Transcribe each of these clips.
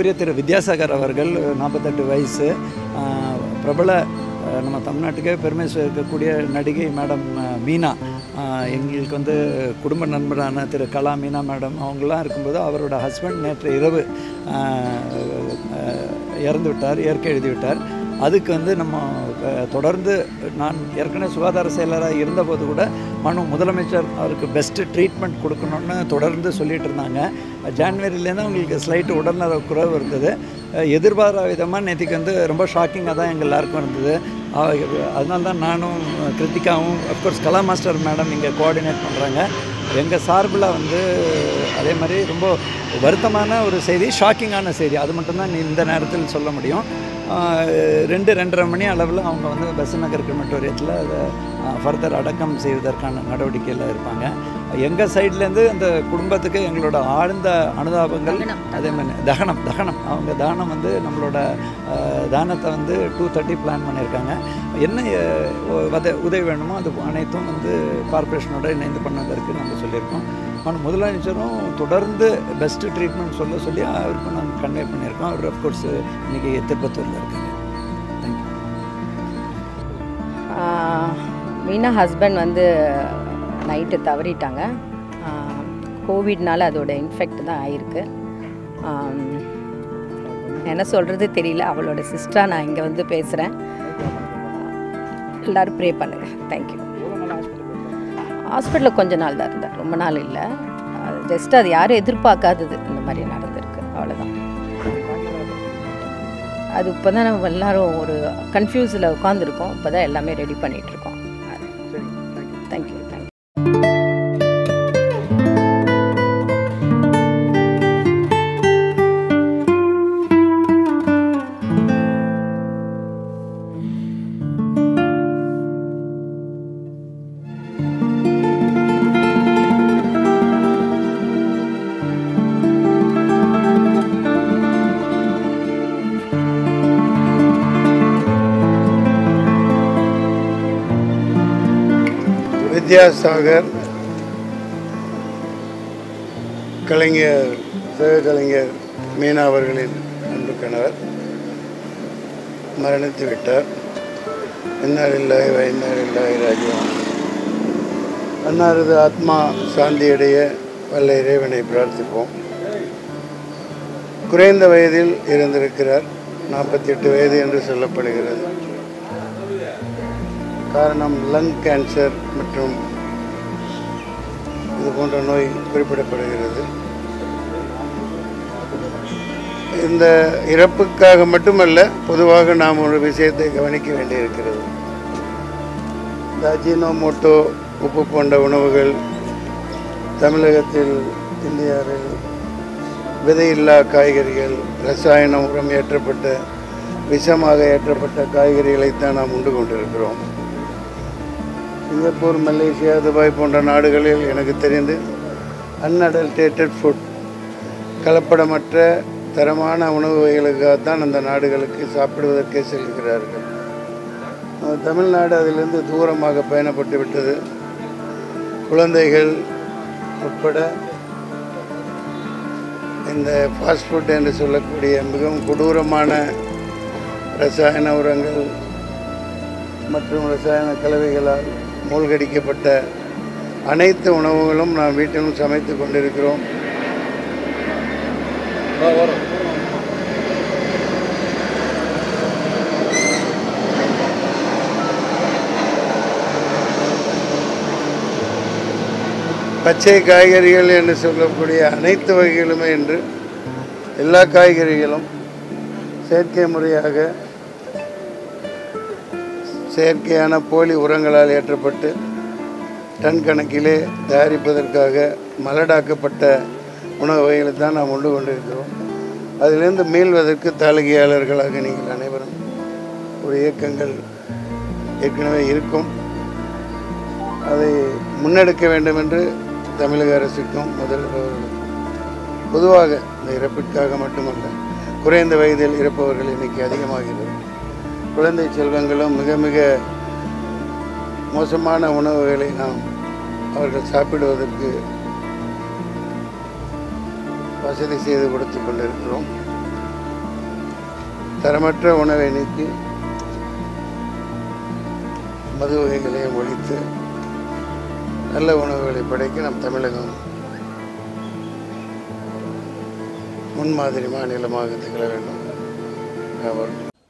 மதிப்புக்குரிய திரு வித்யாசாகர் அவர்கள் நாற்பத்தெட்டு வயசு ஆஹ், பிரபல ஆஹ், நம்ம தமிழ்நாட்டுக்கே பெருமை சேர்க்கக்கூடிய நடிகை மேடம் ஆஹ், மீனா ஆஹ், எங்களுக்கு வந்து குடும்ப நண்பரான திரு கலா மீனா மேடம் அவங்களாம் இருக்கும்போது அவரோட ஹஸ்பண்ட் நேற்று இரவு ஆஹ், ஆஹ், இறந்து விட்டார் இயற்கை எழுதி விட்டார் அதுக்கு வந்து நம்ம அஹ், தொடர்ந்து நான் ஏற்கனவே சுகாதார செயலராக இருந்தபோது கூட மனு முதலமைச்சர் அவருக்கு பெஸ்ட்டு ட்ரீட்மெண்ட் கொடுக்கணும்னு தொடர்ந்து சொல்லிட்டு இருந்தாங்க ஜான்வரிலேருந்து அவங்களுக்கு ஸ்லைட் உடல்நல குறைவு இருந்தது அஹ், எதிர்பாராத விதமாக நேற்றுக்கு வந்து ரொம்ப ஷாக்கிங்காக தான் எங்கள் எல்லாருக்கும் இருந்தது அஹ், அதனால தான் நானும் கிருத்திகாவும் அஃப்கோர்ஸ் கலா மாஸ்டர் மேடம் இங்கே கோஆர்டினேட் பண்ணுறாங்க எங்கள் சார்பில் வந்து அதே மாதிரி ரொம்ப வருத்தமான ஒரு செய்தி ஷாக்கிங்கான செய்தி அது மட்டும்தான் நீ இந்த நேரத்தில் சொல்ல முடியும் ஆஹ் ரெண்டு ரெண்டரை மணி அளவில் அவங்க வந்து பெசன் நகர் கிரிமட்டோரியத்தில் அதை ஃபர்தர் அடக்கம் செய்வதற்கான நடவடிக்கையில் இருப்பாங்க எங்கள் சைட்லேருந்து அந்த குடும்பத்துக்கு எங்களோட ஆழ்ந்த அனுதாபங்கள் அதே மாதிரி தகனம் தகனம் அவங்க தானம் வந்து நம்மளோட ஆஹ், தானத்தை வந்து டூ தேர்ட்டி பிளான் பண்ணியிருக்காங்க என்ன அஹ், உத உதவி வேணுமோ அது அனைத்தும் வந்து கார்ப்பரேஷனோட இணைந்து பண்ணுவதற்கு நம்ம சொல்லியிருக்கோம் ஆனால் முதலமைச்சரும் தொடர்ந்து பெஸ்ட்டு ட்ரீட்மெண்ட் சொல்ல சொல்லி அவருக்கும் நாங்கள் கன்வே பண்ணியிருக்கோம் அவர் அஃப்கோர்ஸ் இன்றைக்கி திருப்பத்தூரில் இருக்காங்க தேங்க்யூ ஆஹ் மீனா ஹஸ்பண்ட் வந்து நைட்டு தவறிட்டாங்க ஆஹ் கோவிட்னால அதோட இன்ஃபெக்ட் தான் ஆயிருக்கு ஆம், என்ன சொல்கிறது தெரியல அவளோட சிஸ்டராக நான் இங்கே வந்து பேசுகிறேன் எல்லோரும் ப்ரே பண்ணுங்கள் தேங்க்யூ ஹாஸ்பிட்டலில் கொஞ்ச நாள் தான் இருந்தார் ரொம்ப நாள் இல்லை ஜஸ்ட் அது யாரும் எதிர்பார்க்காதது இந்த மாதிரி நடந்திருக்கு அவ்வளோதான் அது இப்போ தான் நம்ம எல்லாரும் ஒரு கன்ஃபியூஸில் உட்காந்துருக்கோம் இப்போ தான் எல்லாமே ரெடி பண்ணிகிட்ருக்கோம் தேங்க்யூ தேங்க்யூ வித்யாசாகர் கலைஞர் சக கலைஞர் மீனா அவர்களின் அன்பு கணவர் மரணித்து விட்டார் இன்னாரில்லாய் வைநாரில்லாய் ராஜ்யம் அன்னாரது ஆத்மா சாந்தியடைய வல்ல இறைவனை பிரார்த்திப்போம் குறைந்த வயதில் இருந்திருக்கிறார் நாற்பத்தி எட்டு வயது என்று சொல்லப்படுகிறது காரணம் லங் கேன்சர் மற்றும் இது போன்ற நோய் குறிப்பிடப்படுகிறது இந்த இறப்புக்காக மட்டுமல்ல பொதுவாக நாம் ஒரு விஷயத்தை கவனிக்க வேண்டியிருக்கிறது இந்த அஜினோமோட்டோ உப்பு போன்ற உணவுகள் தமிழகத்தில் இந்தியாவில் விதையில்லா காய்கறிகள் ரசாயன உரம் ஏற்றப்பட்ட விஷமாக ஏற்றப்பட்ட காய்கறிகளைத்தான் நாம் உண்டு கொண்டிருக்கிறோம் சிங்கப்பூர் மலேசியா துபாய் போன்ற நாடுகளில் எனக்கு தெரிந்து அன்அடல்டேட்டட் ஃபுட் கலப்படமற்ற தரமான உணவு வகைகளுக்காகத்தான் அந்த நாடுகளுக்கு சாப்பிடுவதற்கே செல்கிறார்கள் நம்ம தமிழ்நாடு அதிலிருந்து தூரமாக பயணப்பட்டு விட்டது குழந்தைகள் உட்பட இந்த ஃபாஸ்ட் ஃபுட் என்று சொல்லக்கூடிய மிகவும் கொடூரமான ரசாயன உரங்கள் மற்றும் ரசாயன கலவைகளால் மூழ்கடிக்கப்பட்ட அனைத்து உணவுகளும் நாம் வீட்டிலும் சமைத்து கொண்டிருக்கிறோம் பச்சை காய்கறிகள் என்று சொல்லக்கூடிய அனைத்து வகைகளுமே என்று எல்லா காய்கறிகளும் செயற்கை முறையாக செயற்கையான போலி உரங்களால் ஏற்றப்பட்டு டன் கணக்கிலே தயாரிப்பதற்காக மலடாக்கப்பட்ட உணவு வகைகளை தான் நாம் உண்டு கொண்டிருக்கிறோம் அதிலிருந்து மீள்வதற்கு தாளிகையாளர்களாக நீங்கள் அனைவரும் ஒரு இயக்கங்கள் ஏற்கனவே இருக்கும் அதை முன்னெடுக்க வேண்டும் என்று தமிழக அரசுக்கும் முதல்வர் அவர்களுக்கும் பொதுவாக இந்த இறப்பிற்காக மட்டுமல்ல குறைந்த வயதில் இறப்பவர்கள் எண்ணிக்கை அதிகமாகிறது குழந்தை செல்வங்களும் மிக மிக மோசமான உணவுகளை நாம் அவர்கள் சாப்பிடுவதற்கு வசதி செய்து கொடுத்து கொண்டிருக்கிறோம் தரமற்ற உணவை நீக்கி மது வகைகளையும் ஒழித்து நல்ல உணவுகளை படைக்க நம் தமிழகம் முன்மாதிரி மாநிலமாக திகழ வேண்டும் அவர்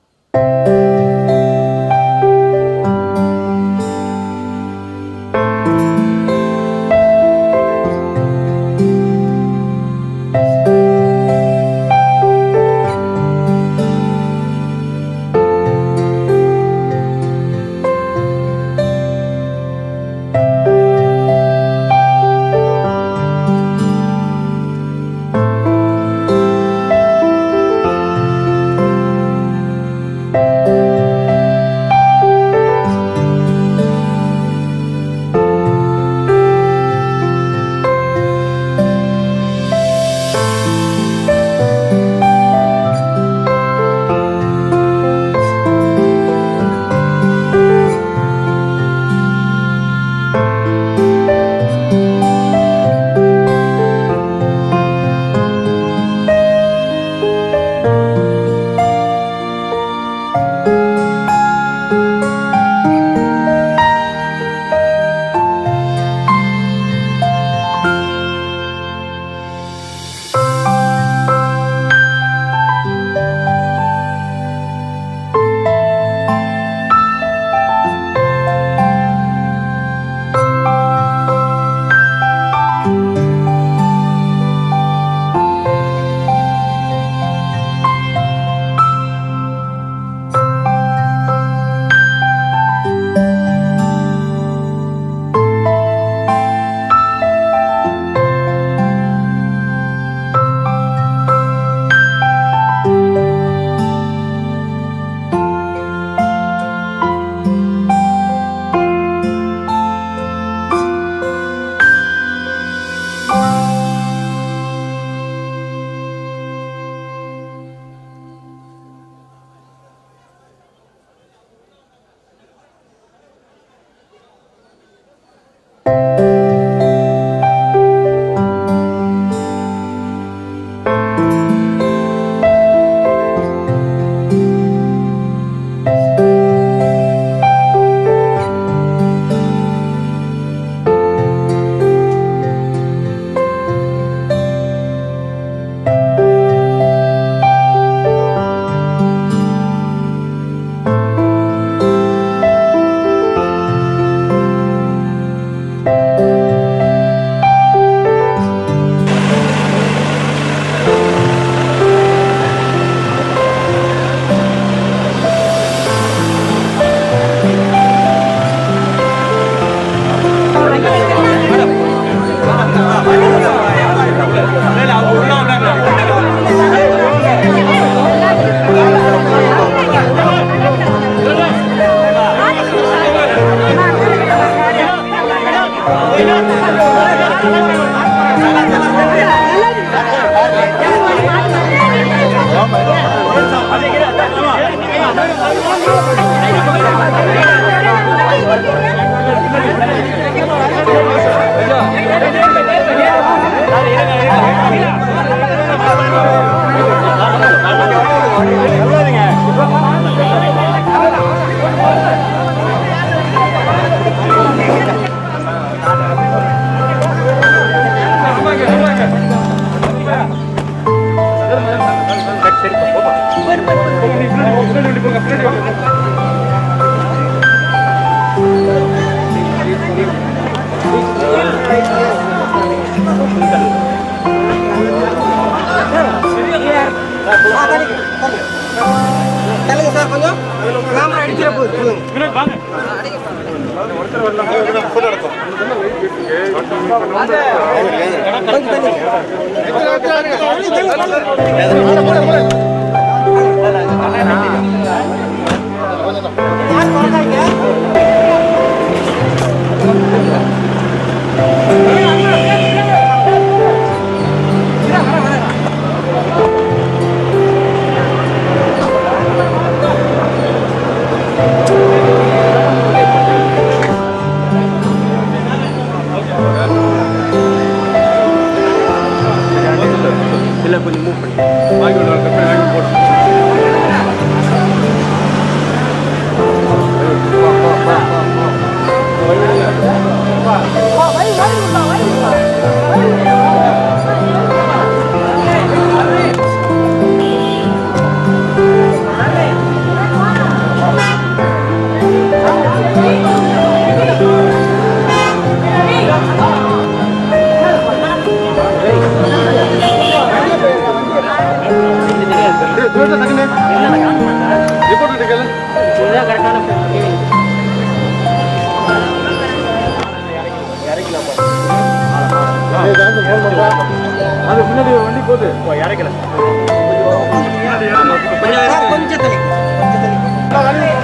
தள்ளுங்க சார் கொஞ்சம் கேமரா அடிக்கிற போகுது இல்லை கொஞ்சம் மூவ் பண்ணி வாங்கி விடுவாங்க போடும் கொஞ்சம் தள்ளி கொஞ்சம் தள்ளி